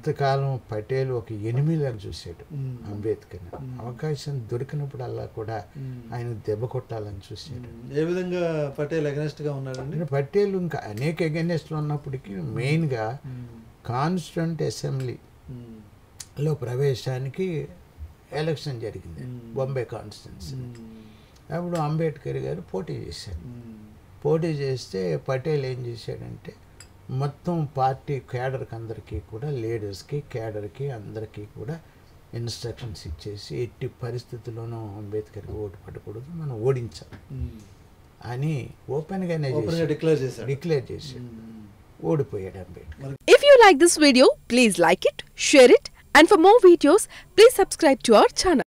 ఇంతకాలం పటేల్ ఒక ఎనిమిదిలను చూశాడు మ్మ్. అంబేద్కర్ అవకాశం దొరికినప్పుడల్లా కూడా మ్మ్. ఆయన దెబ్బ కొట్టాలని చూశాడు ఏ విధంగా పటేల్ అగనెస్ట్ గా ఉన్నాడండి అంటే పటేల్ ఇంకా అనేక అగెనెస్ట్లు ఉన్నప్పటికీ మెయిన్గా మ్మ్. కాన్స్టిట్యూంట్ అసెంబ్లీ మ్మ్. లో ప్రవేశానికి ఎలక్షన్ జరిగింది మ్మ్. బొంబాయి కాన్స్టిట్యున్సీ మ్మ్. అప్పుడు అంబేద్కర్ గారు పోటీ చేశారు మ్మ్. పోటీ చేస్తే పటేల్ ఏం చేశాడంటే మొత్తం పార్టీ క్యాడర్కి అందరికీ కూడా లీడర్స్కి క్యాడర్కి అందరికీ కూడా ఇన్స్ట్రక్షన్స్ ఇచ్చేసి ఎట్టి పరిస్థితుల్లోనూ అంబేద్కర్కి ఓటు పడకూడదు మనం ఓడించాలి మ్మ్. అని ఓపెన్గానే ఓపెన్ గా డిక్లేర్ చేశాడు డిక్లేర్ చేశాడు మ్మ్. ఓడిపోయాడు Ambedkar If you like this video, please like it, share it, and for more videos, please subscribe to our channel.